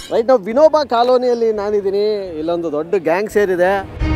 Right ನಾವು ವಿನೋಬಾ ಕಾಲೋನಿಯಲ್ಲಿ ನಾನಿದ್ದೀನಿ ಇಲ್ಲೊಂದು ದೊಡ್ಡ ಗ್ಯಾಂಗ್ ಸೇರಿದೆ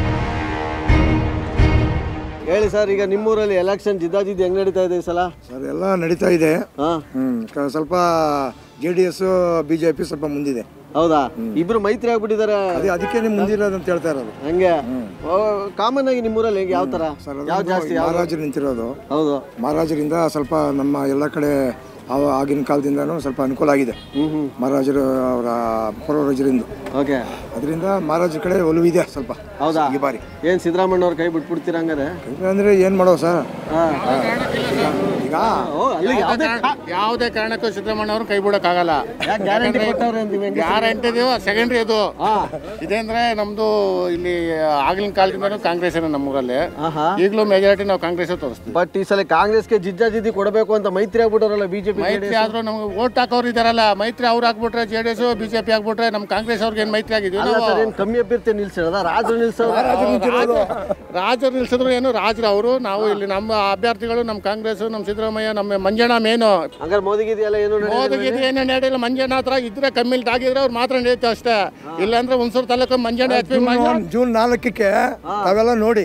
ಹೇಳಿ ಸರ್ ಈಗ ನಿಮ್ಮೂರಲ್ಲಿ ಎಲೆಕ್ಷನ್ ಜಿದ್ದಾಜಿದ್ದು ಹೆಂಗ್ ನಡೀತಾ ಇದೆ ಈ ಸಲ ಸರ್ ಎಲ್ಲ ನಡೀತಾ ಇದೆ ಹಾ ಹ್ಮ್ ಕ- ಸ್ವಲ್ಪ J D S B J P ಸ್ವಲ್ಪ ಮುಂದಿದೆ ಹೌದಾ ಇಬ್ರು ಮೈತ್ರಿ ಆಗ್ಬಿಟ್ಟಿದ್ದಾರೆ ಅದೇ ಅದಕ್ಕೆ ಮುಂದಿರೋದು ಅಂತ ಹೇಳ್ತಾ ಇರೋದು ಹಂಗೆ ಕಾಮನ್ ಆಗಿ ನಿಮ್ಮೂರಲ್ಲಿ ಹೇಗೆ ಯಾವ ತರ ಸರ್ ಯಾವ ಅದು ಜಾಸ್ತಿ ಯಾವ ಮಹಾರಾಜರು ನಿಂತಿರೋದು ಹೌದು ಮಹಾರಾಜರಿಂದ ಸ್ವಲ್ಪ ನಮ್ಮ ಎಲ್ಲ ಕಡೆ ಅವ- ಆಗಿನ ಕಾಲದಿಂದನೂ ಸ್ವಲ್ಪ ಅನುಕೂಲ ಆಗಿದೆ ಹ್ಮ್ ಹ್ಮ್ ಮಹಾರಾಜರು ಅವರ ಪೂರ್ವಜರಿಂದ ಓಕೆ ಅದರಿಂದ ಮಹಾರಾಜರ ಕಡೆ ಒಲವಿದೆ ಸ್ವಲ್ಪ ಹೌದಾ ಈ ಬಾರಿ ಏನ್ ಸಿದ್ದರಾಮಯ್ಯ ಅವ್ರ ಕೈ ಬಿಟ್ಬಿಡ್ತೀರಾ ಹಂಗಾರೆ ಅಂದ್ರೆ ಏನ್ ಮಾಡೋ ಸರ್ ಹಾ. ಈಗ ಓ ಅಲ್ಲಿ ಯಾವ್ದೇ ಯಾವುದೇ ಕಾರಣಕ್ಕೂ ಸಿದ್ದರಾಮಯ್ಯ ಅವರು ಕೈ ಬಿಡೋಕ್ಕಾಗಲ್ಲ ಗ್ಯಾರಂಟಿ ಕೊಟ್ಟವ್ರೆ ಅಂತೀವಿ ಹೆಂಗೆ ಗ್ಯಾರಂಟಿ ಸೆಕೆಂಡ್ರಿ ಇದು ಹಾ ಇದೇಂದ್ರೆ ನಮ್ದು ಇಲ್ಲಿ ಆಗಿನ ಕಾಲದಿಂದನೂ ಕಾಂಗ್ರೆಸ್ ನಮ್ಮೂರಲ್ಲಿ ಆಹಾ ಈಗಲೂ ಮೆಜಾರಿಟಿ ನಾವು ಕಾಂಗ್ರೆಸ್ ತೋರಿಸ್ತೀವಿ ಬಟ್ ಈ ಸಲ ಕಾಂಗ್ರೆಸ್ಗೆ ಜಿಜ್ಜಾ ಜಿದ್ದಿ ಕೊಡಬೇಕು ಅಂತ ಮೈತ್ರಿ ಆಗ್ಬಿಟ್ಟವ್ರಲ್ಲ ಬಿಜೆಪಿ ಮೈತ್ರಿ ಆದ್ರೂ ನಮ್ಗೆ ಓಟ್ ಹಾಕೋರು ಇದಾರಲ್ಲ ಮೈತ್ರಿ ಅವ್ರು ಹಾಕ್ಬಿಟ್ರೆ ಜೆ ಡಿ ಎಸ್ ಬಿಜೆಪಿ ಹಾಕ್ಬಿಟ್ರೆ ನಮ್ಮ ಕಾಂಗ್ರೆಸ್ ಅವ್ರಿಗೆ ಏನು ಮೈತ್ರಿ ಆಗಿದ್ವಿ ಅಲ್ಲ ನಾವು ಸರ್ ಏನ್ ಕಮ್ಮಿ ಅಭ್ಯರ್ಥಿ ನಿಲ್ಸಿರೋದ ರಾಜರು ನಿಲ್ಸೋರು ರಾಜರು ನಿಲ್ಸಿದ್ರು ಏನು ರಾಜರು ಅವರು ನಾವು ಇಲ್ಲಿ ನಮ್ಮ ಅಭ್ಯರ್ಥಿಗಳು ನಮ್ಮ ಕಾಂಗ್ರೆಸ್ ನಮ್ಮ ಸಿದ್ದರಾಮಯ್ಯ ನಮ್ಮ ಮಂಜಣ್ಣ ಮೇನು ಹಂಗಾರೆ ಮೋದಿಗಿದೆಯಲ್ಲ ಏನು ನಡೆಯಲ್ಲ? ಮೋದಿಗೆ ಏನು ನಡೆಯಿಲ್ಲ ಮಂಜಣ್ಣ ಹತ್ರ ಇದ್ರೆ ಕಮ್ಮಿಲ್ ಆಗಿದ್ರೆ ಅವ್ರು ಮಾತ್ರ ನಡೆಯುತ್ತೆ ಅಷ್ಟೇ ಇಲ್ಲಾಂದ್ರೆ Hunsur taluk Manjanna H P June June ನಾಲ್ಕಕ್ಕೆ ತಾವೆಲ್ಲ ನೋಡಿ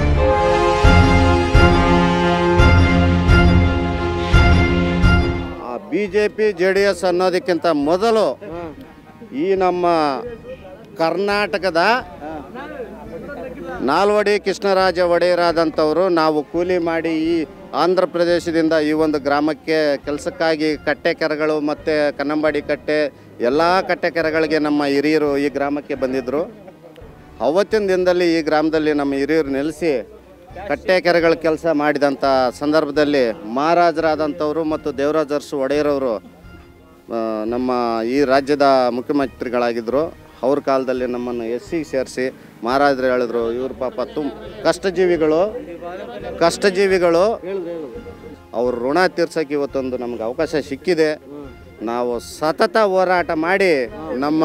B J P J D S ಅನ್ನೋದಕ್ಕಿಂತ ಮೊದಲು ಈ ನಮ್ಮ ಕರ್ನಾಟಕದ ನಾಲ್ವಡಿ ಕೃಷ್ಣರಾಜ ಒಡೆಯರಾದಂಥವರು ನಾವು ಕೂಲಿ ಮಾಡಿ ಈ ಆಂಧ್ರ ಪ್ರದೇಶದಿಂದ ಈ ಒಂದು ಗ್ರಾಮಕ್ಕೆ ಕೆಲಸಕ್ಕಾಗಿ ಕಟ್ಟೆ ಕೆರೆಗಳು ಮತ್ತು ಕನ್ನಂಬಾಡಿ ಕಟ್ಟೆ ಎಲ್ಲ ಕಟ್ಟೆ ಕೆರೆಗಳಿಗೆ ನಮ್ಮ ಹಿರಿಯರು ಈ ಗ್ರಾಮಕ್ಕೆ ಬಂದಿದ್ದರು ಅವತ್ತಿನ ದಿನದಲ್ಲಿ ಈ ಗ್ರಾಮದಲ್ಲಿ ನಮ್ಮ ಹಿರಿಯರು ನೆಲೆಸಿ ಕಟ್ಟೆ ಕೆರೆಗಳ ಕೆಲಸ ಮಾಡಿದಂಥ ಸಂದರ್ಭದಲ್ಲಿ ಮಹಾರಾಜರಾದಂಥವರು ಮತ್ತು ದೇವರಾಜ ಅರಸು ಒಡೆಯರವರು ಆ, ನಮ್ಮ ಈ ರಾಜ್ಯದ ಮುಖ್ಯಮಂತ್ರಿಗಳಾಗಿದ್ದರು ಅವ್ರ ಕಾಲದಲ್ಲಿ ನಮ್ಮನ್ನು ಎಸ್ ಸಿ ಸೇರಿಸಿ ಮಹಾರಾಜರು ಹೇಳಿದ್ರು ಇವ್ರ ಪಾಪ ತುಮ್ ಕಷ್ಟಜೀವಿಗಳು ಕಷ್ಟಜೀವಿಗಳು ಅವ್ರ ಋಣ ತೀರ್ಸೋಕೆ ಇವತ್ತೊಂದು ನಮ್ಗೆ ಅವಕಾಶ ಸಿಕ್ಕಿದೆ ನಾವು ಸತತ ಹೋರಾಟ ಮಾಡಿ ನಮ್ಮ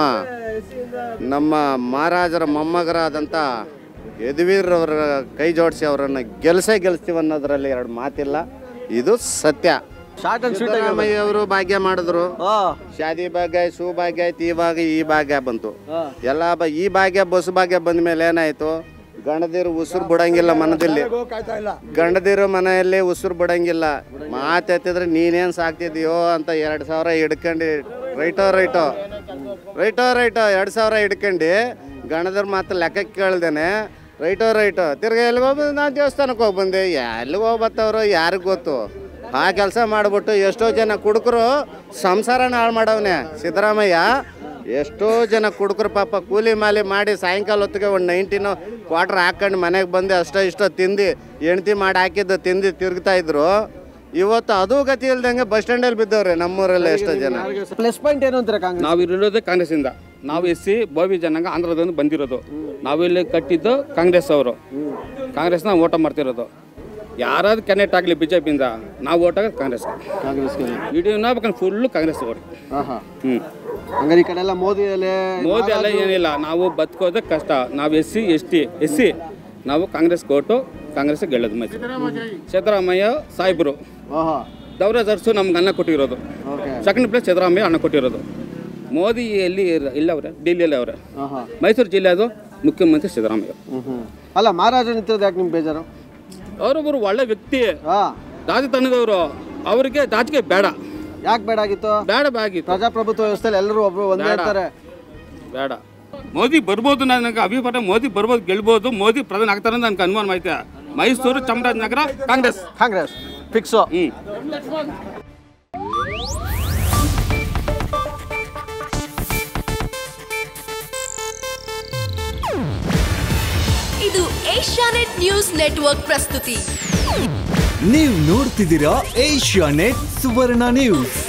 ನಮ್ಮ ಮಹಾರಾಜರ ಮೊಮ್ಮಗರಾದಂಥ ಯದುವೀರ್ರವರ ಕೈ ಜೋಡಿಸಿ ಅವರನ್ನು ಗೆಲ್ಸೇ ಗೆಲ್ಸ್ತೀವಿ ಅನ್ನೋದ್ರಲ್ಲಿ ಎರಡು ಮಾತಿಲ್ಲ ಇದು ಸತ್ಯ ಶಾರ್ಟ್ ಅಂಡ್ ಸ್ವೀಟ್ ಸಿದ್ದರಾಮಯ್ಯ ಅವರು ಭಾಗ್ಯ ಮಾಡಿದ್ರು ಹಾ ಶಾದಿ ಭಾಗ್ಯ ಆಯ್ತು ಸು ಭಾಗ್ಯ ಆಯ್ತು ಇವಾಗ ಈ ಭಾಗ್ಯ ಬಂತು ಹಾ. ಎಲ್ಲ ಬ ಈ ಭಾಗ್ಯ ಬಸ್ ಭಾಗ್ಯ ಬಂದ ಮೇಲೆ ಏನಾಯ್ತು ಗಂಡದಿರು ಉಸಿರು ಬಿಡಂಗಿಲ್ಲ ಮನದಲ್ಲಿ ಕಾಯ್ತಾ ಇಲ್ಲ ಗಂಡದಿರು ಮನೆಯಲ್ಲಿ ಉಸಿರು ಬಿಡಂಗಿಲ್ಲ ಮಾತೆತ್ತಿದ್ರೆ ನೀನೇನು ಸಾಕ್ತಿದ್ಯೋ ಅಂತ ಎರಡು ಸಾವಿರ ಹಿಡ್ಕೊಂಡು ರೈಟೋ ರೈಟೋ ರೈಟೋ ರೈಟೋ ಎರಡು ಸಾವಿರ ಹಿಡ್ಕೊಂಡು ಗಣದ್ರ ಮಾತು ಲೆಕ್ಕಕ್ಕೆ ಕೇಳ್ದೇನೆ ರೈಟೋ ರೈಟೋ ತಿರ್ಗಿ ಎಲ್ಲಿಗೆ ಹೋಗ್ಬಂದು ನಾನು ದೇವಸ್ಥಾನಕ್ಕೆ ಹೋಗಿ ಬಂದೆ ಎಲ್ಲಿಗೆ ಹೋಗ್ಬತ್ತವ್ರು ಯಾರಿಗೆ ಗೊತ್ತು ಆ ಕೆಲಸ ಮಾಡಿಬಿಟ್ಟು ಎಷ್ಟೋ ಜನ ಕುಡುಕರು ಸಂಸಾರನ ಹಾಳು ಮಾಡವನೆ ಸಿದ್ದರಾಮಯ್ಯ ಎಷ್ಟೋ ಜನ ಕುಡುಕರು ಪಾಪ ಕೂಲಿ ಮಾಲಿ ಮಾಡಿ ಸಾಯಂಕಾಲ ಹೊತ್ತಿಗೆ ಒಂದು ನೈಂಟಿನೋ ಕ್ವಾರ್ಟರ್ ಹಾಕೊಂಡು ಮನೆಗೆ ಬಂದು ಅಷ್ಟೋ ಇಷ್ಟೋ ತಿಂದು ಹೆಂಡ್ತಿ ಮಾಡಿ ಹಾಕಿದ್ದು ತಿಂದು ತಿರುಗ್ತಾ ಇದ್ರು ಇವತ್ತು ಅದು ಗತಿ ಇಲ್ದಂಗೆ ಬಸ್ ಸ್ಟ್ಯಾಂಡಲ್ಲಿ ಬಿದ್ದವ್ರೆ ನಮ್ಮೂರಲ್ಲಿ ಎಷ್ಟೋ ಜನ ಪ್ಲಸ್ ಪಾಯಿಂಟ್ ಏನು ಅಂತೀರಾ ಕಾಂಗ್ರೆಸ್ ನಾವು ಇರೋದೇ ಕಾಂಗ್ರೆಸ್ಸಿಂದ ನಾವು ಎಸ್ ಸಿ ಬೋವಿ ಜನಾಂಗ ಆಂಧ್ರದಿಂದ ಬಂದಿರೋದು ನಾವಿಲ್ಲಿ ಕಟ್ಟಿದ್ದು ಕಾಂಗ್ರೆಸ್ ಅವರು ಕಾಂಗ್ರೆಸ್ನ ಓಟ ಮಾಡ್ತಿರೋದು ಯಾರಾದ್ರು ಕ್ಯಾಂಡಿಡೇಟ್ ಆಗಲಿ ಬಿ ಜೆ ಪಿಯಿಂದ ನಾವು ಓಟ್ ಆಗೋದು ಕಾಂಗ್ರೆಸ್ ಕಾಂಗ್ರೆಸ್ಗೆ ವಿಡಿಯೋನ ಬೇಕಂದ್ರೆ ಫುಲ್ಲು ಕಾಂಗ್ರೆಸ್ ಓಟ್ ಆಹಾ ಹ್ಞೂ ಹಂಗಾರೆ ಈ ಕಡೆ ಎಲ್ಲ ಮೋದಿ ಅಲೆ ಮೋದಿ ಎಲ್ಲ ಏನಿಲ್ಲ ನಾವು ಬದುಕೋದೇ ಕಷ್ಟ ನಾವು S C S T S C ನಾವು ಕಾಂಗ್ರೆಸ್ ಓಟು ಕಾಂಗ್ರೆಸ್ ಗೆಲ್ಲೋದು ಮೈಸೂರು ಸಿದ್ದರಾಮಯ್ಯ ಸಾಹೇಬರು ಆಹಾ ದೌರಾಜ್ ಅರಸು ನಮ್ಗೆ ಅನ್ನ ಕೊಟ್ಟಿರೋದು ಓಕೆ ಸೆಕೆಂಡ್ ಪ್ಲೇಸ್ ಸಿದ್ದರಾಮಯ್ಯ ಅನ್ನ ಕೊಟ್ಟಿರೋದು ಮೋದಿ ಎಲ್ಲಿ ಇರ- ಇಲ್ಲ ಅವ್ರೆ ಡೆಲ್ಲಿಯಲ್ಲಿ ಅವರೇ ಆಹಾ ಮೈಸೂರು ಜಿಲ್ಲೆ ಅದು ಮುಖ್ಯಮಂತ್ರಿ ಸಿದ್ದರಾಮಯ್ಯ ಹ್ಮ್ ಹ್ಮ್ ಅಲ್ಲ ಮಹಾರಾಜ ನಿಂತಿರೋದು ಯಾಕೆ ನಿಮ್ಗೆ ಬೇಜಾರು ಅವರೊಬ್ಬರು ಒಳ್ಳೆ ವ್ಯಕ್ತಿ ಹಾ ರಾಜಕಾರಣದವರು ಅವರಿಗೆ ರಾಜಕೀಯ ಬೇಡ ಯಾಕೆ ಬೇಡ ಆಗಿತ್ತು ಬೇಡ ಬಾಗಿತ್ತು ಪ್ರಜಾಪ್ರಭುತ್ವ ವ್ಯವಸ್ಥೆಯಲ್ಲಿ ಎಲ್ಲರೂ ಒಬ್ರು ಒಂದೇ ಬೇಡ. ಇರ್ತಾರೆ ಬೇಡ ಮೋದಿ ಬರ್ಬೋದು ನನಗೆ ಅಭಿಪ್ರಾಯ ಮೋದಿ ಬರ್ಬೋದು ಗೆಲ್ಬೋದು ಮೋದಿ ಪ್ರಧಾನ ಆಗ್ತಾರೆ ಅಂತ ನನಗೆ ಅನುಮಾನ ಐತೆ Mysuru Chamarajanagar Congress Congress fix ಹ್ಞೂ ಇದು ಏಷ್ಯಾನೆಟ್ ನ್ಯೂಸ್ ನೆಟ್ವರ್ಕ್ ಪ್ರಸ್ತುತಿ ನೀವು ನೋಡ್ತಿದ್ದೀರಾ ಏಷ್ಯಾ ನೆಟ್ ಸುವರ್ಣ ನ್ಯೂಸ್